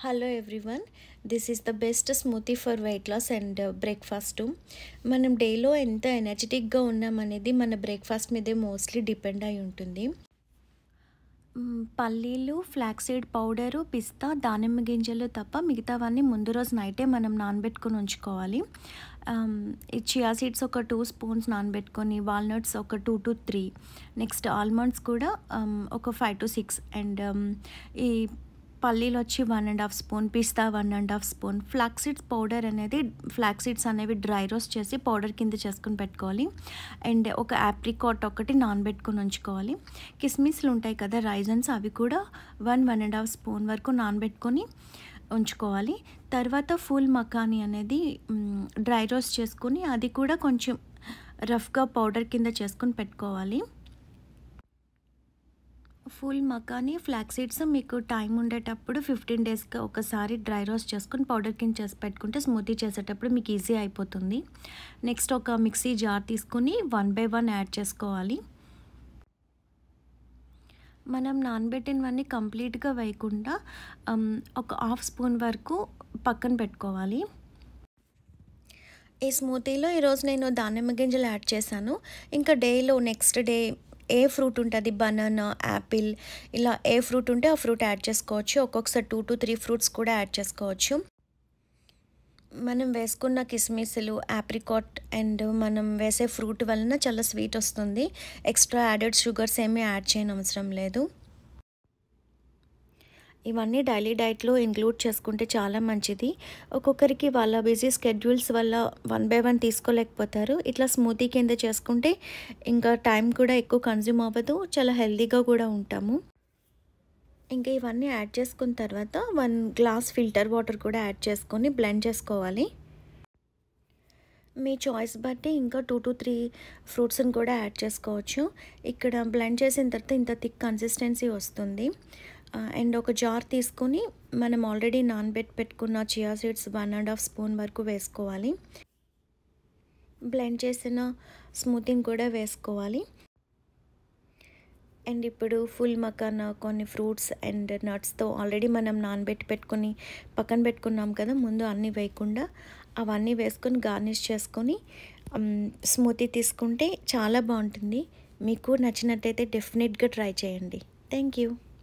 hello everyone this is the best smoothie for weight loss and breakfast మనం డేలో ఎంత ఎనర్జెటిక్గా ఉన్నామనేది మన బ్రేక్ఫాస్ట్ మీదే మోస్ట్లీ డిపెండ్ అయి ఉంటుంది మ్, పల్లీలు ఫ్లాక్సీడ్ పౌడరు పిస్తా దానిమ్మ గింజలు తప్ప మిగతావన్నీ ముందు రోజు నైటే మనం నానబెట్టుకొని ఉంచుకోవాలి ఆమ్, ఈ చియా సీడ్స్ ఒక టూ స్పూన్స్ నానబెట్టుకొని వాల్నట్స్ ఒక two to three next almonds కూడా ఆమ్, ఒక ఫైవ్ టు సిక్స్ అండ్ ఈ పల్లీలు వచ్చి వన్ అండ్ హాఫ్ స్పూన్ పిస్తా one and half spoon flaxseeds powder అనేది ఫ్లాక్సీడ్స్ అనేవి డ్రై రోస్ట్ చేసి పౌడర్ కింద చేసుకుని పెట్టుకోవాలి అండ్ ఒక యాప్రికాట్ ఒకటి నానబెట్టుకుని ఉంచుకోవాలి కిస్మిస్లు ఉంటాయి కదా రైజన్స్ అవి కూడా one one and half spoon వరకు నానబెట్టుకొని ఉంచుకోవాలి తర్వాత ఫుల్ మకానీ అనేది మ్, డ్రై రోస్ట్ చేసుకుని అది కూడా కొంచెం రఫ్గా పౌడర్ కింద చేసుకుని పెట్టుకోవాలి ఫుల్ మకానీ ఫ్లాక్ సీడ్స్ మీకు టైం ఉండేటప్పుడు ఫిఫ్టీన్ డేస్కి ఒకసారి డ్రై రోస్ట్ చేసుకుని పౌడర్ కింద చేసి పెట్టుకుంటే స్మూతీ చేసేటప్పుడు మీకు ఈజీ అయిపోతుంది నెక్స్ట్ ఒక మిక్సీ జార్ తీసుకుని వన్ బై వన్ యాడ్ చేసుకోవాలి మనం నానబెట్టినవన్నీ కంప్లీట్గా వేయకుండా um, ఒక హాఫ్ స్పూన్ వరకు పక్కన పెట్టుకోవాలి ఈ స్మూతీలో ఈరోజు నేను దానిమ్మ గింజలు యాడ్ చేశాను ఇంకా డేలో నెక్స్ట్ డే ఏ ఫ్రూట్ ఉంటుంది బనానా యాపిల్ ఇలా ఏ ఫ్రూట్ ఉంటే ఆ ఫ్రూట్ యాడ్ చేసుకోవచ్చు ఒక్కొక్కసారి టూ టు త్రీ ఫ్రూట్స్ కూడా యాడ్ చేసుకోవచ్చు మనం వేసుకున్న కిస్మిస్లు యాప్రికాట్ అండ్ మనం వేసే ఫ్రూట్ వలన చాలా స్వీట్ వస్తుంది ఎక్స్ట్రా యాడెడ్ షుగర్స్ ఏమీ యాడ్ చేయని అవసరం లేదు ఇవన్నీ డైలీ డైట్లో ఇంక్లూడ్ చేసుకుంటే చాలా మంచిది ఒక్కొక్కరికి వాళ్ళ బిజీ స్కెడ్యూల్స్ వల్ల వన్ బై వన్ తీసుకోలేకపోతారు ఇట్లా స్మూతీ కింద చేసుకుంటే ఇంకా టైం కూడా ఎక్కువ కన్జ్యూమ్ అవ్వదు చాలా హెల్తీగా కూడా ఉంటాము ఇంకా ఇవన్నీ యాడ్ చేసుకున్న తర్వాత వన్ గ్లాస్ ఫిల్టర్ వాటర్ కూడా యాడ్ చేసుకొని బ్లెండ్ చేసుకోవాలి మీ చాయిస్ బట్టి ఇంకా టూ టు త్రీ ఫ్రూట్స్ని కూడా యాడ్ చేసుకోవచ్చు ఇక్కడ బ్లెండ్ చేసిన తర్వాత ఇంత థిక్ కన్సిస్టెన్సీ వస్తుంది అండ్ ఒక జార్ తీసుకొని మనం ఆల్రెడీ నానబెట్టి పెట్టుకున్న chia seeds one and half spoon వరకు వేసుకోవాలి బ్లెండ్ చేసిన స్మూతింగ్ కూడా వేసుకోవాలి అండ్ ఇప్పుడు ఫుల్ మకానా కొన్ని ఫ్రూట్స్ అండ్ నట్స్తో ఆల్రెడీ మనం నానబెట్టి పెట్టుకొని పక్కన పెట్టుకున్నాం కదా ముందు అన్నీ వేయకుండా అవన్నీ వేసుకొని గార్నిష్ చేసుకొని స్మూతీ తీసుకుంటే చాలా బాగుంటుంది మీకు నచ్చినట్టయితే డెఫినెట్గా ట్రై చేయండి థ్యాంక్ యూ